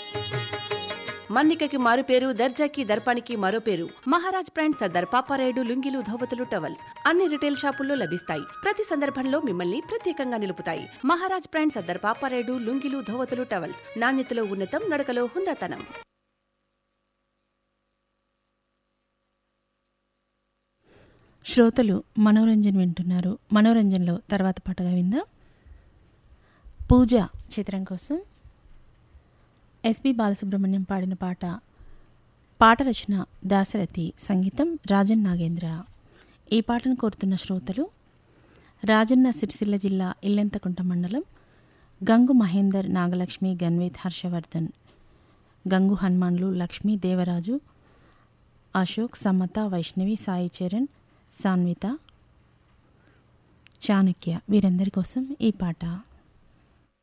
మన్నికకి మారు పేరు దర్జాకి దర్పానికి మరో పేరు మహారాజ్ బ్రాండ్ సర్దార్ పాపారాయుడు లుంగిలు ధోవతులు టవల్స్ అన్ని రిటైల్ షాపుల్లో లభిస్తాయి ప్రతి సందర్భంలో మిమ్మల్ని ప్రత్యేకంగా నిలుపుతాయి మహారాజ్ బ్రాండ్ సర్దార్ పాపారాయుడు లుంగిలు ధోవతులు టవల్స్ నాణ్యతలో ఉన్నతం నడకలో హుందాతనం శ్రోతలు మనోరంజన్ వింటున్నారు మనోరంజన్లో తర్వాత పాటగా విందాం పూజ చిత్రం కోసం ఎస్పి బాలసుబ్రహ్మణ్యం పాడిన పాట పాట రచన దాశరథి సంగీతం రాజన్ నాగేంద్ర ఈ పాటను కోరుతున్న శ్రోతలు రాజన్న సిరిసిల్ల జిల్లా ఇల్లెంతకుంట మండలం గంగు మహేందర్ నాగలక్ష్మి గన్వేత్ హర్షవర్ధన్ గంగు హనుమాన్లు లక్ష్మీ దేవరాజు అశోక్ సమత వైష్ణవి సాయి చరణ్ సాన్విత చాణక్య వీరందరి కోసం ఈ పాట